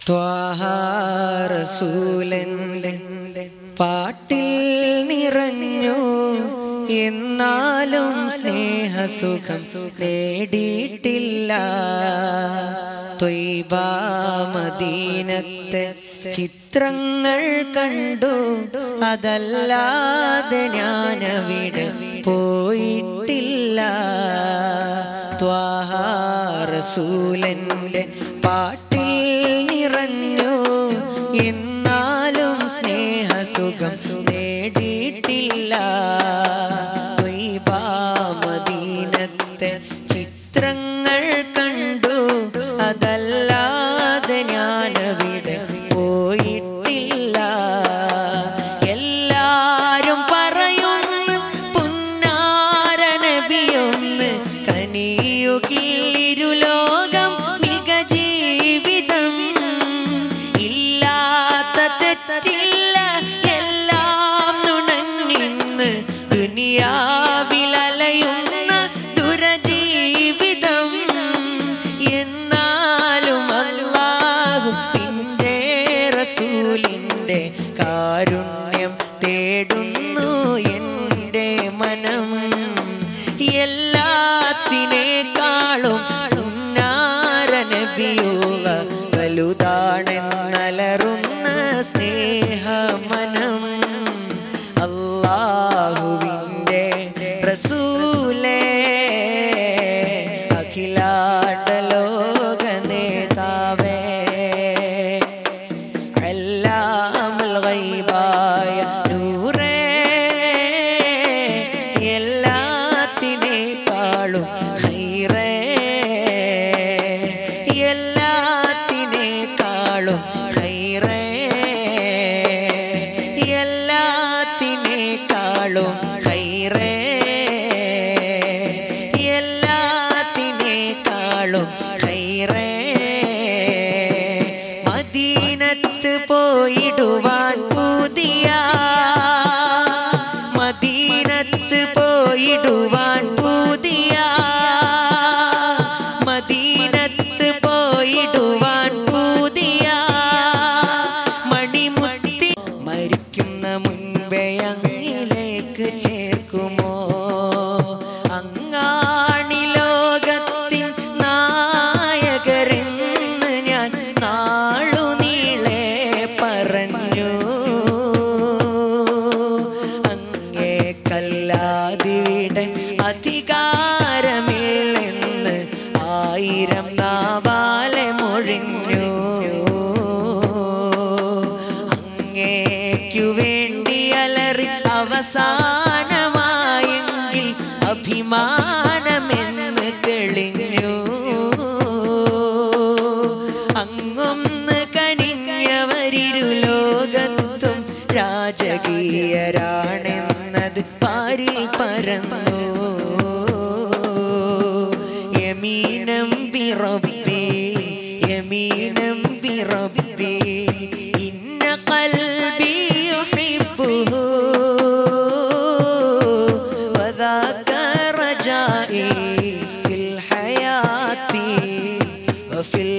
ത്വാഹാറസൂലന്റെ പാട്ടിൽ നിറഞ്ഞു എന്നാലും സ്നേഹസുഖം നേടിയിട്ടില്ല ത്വയ്ബാമദീനത്തെ ചിത്രങ്ങൾ കണ്ടു അതല്ലാതെ ഞാനവിടെ പോയിട്ടില്ല ത്വാഹാറസൂലന്റെ പാട്ടിൽ നിറഞ്ഞു എന്നാലും സ്നേഹസുഖം നേടിയിട്ടില്ല ത്വയ്ബാമദീനത്തെ ചിത്രങ്ങൾ കണ്ടു അതല്ലാതെ ഞാനവിടെ പോയിട്ടില്ല എല്ലാരും പറയുന്നു പുന്നാര നബിയൊന്ന് കനിയുകില്ലിരുലോകം മിക ജീവിതം ഇല്ലാത്ത തെറ്റില്ല എല്ലാം നുണഞ്ഞിന്ന് ദുനിയാവിലലയുന്ന ദുരജീവിതം എന്നാലും അല്ലാഹു പിന്റെ റസൂലിന്റെ കാരുണ്യം തേടുന്നു എൻ്റെ മനം എല്ലാത്തിനേക്കാളും ഉന്നാര നബിയുള്ള വലുതാണെന്നലറുന്ന സ്നേഹമനം അള്ളാഹുവിൻ്റെ റസൂലേ അഖിലാണ്ട ലോക നേതാവേ അല്ലാമുൽ ഗൈബായ നൂറേ എല്ലാത്തിനേക്കാളും ഹൈറേ എല്ലാത്തിനേക്കാളും ഹൈറേ എല്ലാത്തിനേക്കാളും ഹൈറേ എല്ലാത്തിനേക്കാളും ഹൈറേ മദീനത്ത് പോയിടുവാൻ പുതിയ മദീനത്ത് പോയിടുവാൻ പുതിയ മദീനത്ത് പോയിടുവാൻ പുതിയ മണിമുട്ടി മരിക്കുന്ന മുൻപേ അങ്ങിലേക്ക് ചേർക്കുമോ അങ്ങാണി ലോകത്തിൻ നായകരെന്ന് ഞാൻ നാളു നീളെ പറഞ്ഞു അങ്ങേ കല്ലാതിവിടെ അധികാരമില്ലെന്ന് ആയിരം നാവാലെ മൊഴിഞ്ഞു അങ്ങേക്കു വേണ്ടി അലറി അവസാനമായെങ്കിൽ അഭിമാനമെന്ന് തെളിഞ്ഞു അങ്ങൊന്ന് കനിഞ്ഞവരിരു ലോകത്തും രാജകീയരാണെന്നത് പാരിൽ പരന്നു യമീനം ബിറബ്ബി യമീനം ബിറബ്ബി ഇന്ന ഖൽബി യുഹിബ്ബുഹു وذاك رجائي في الحياة وفي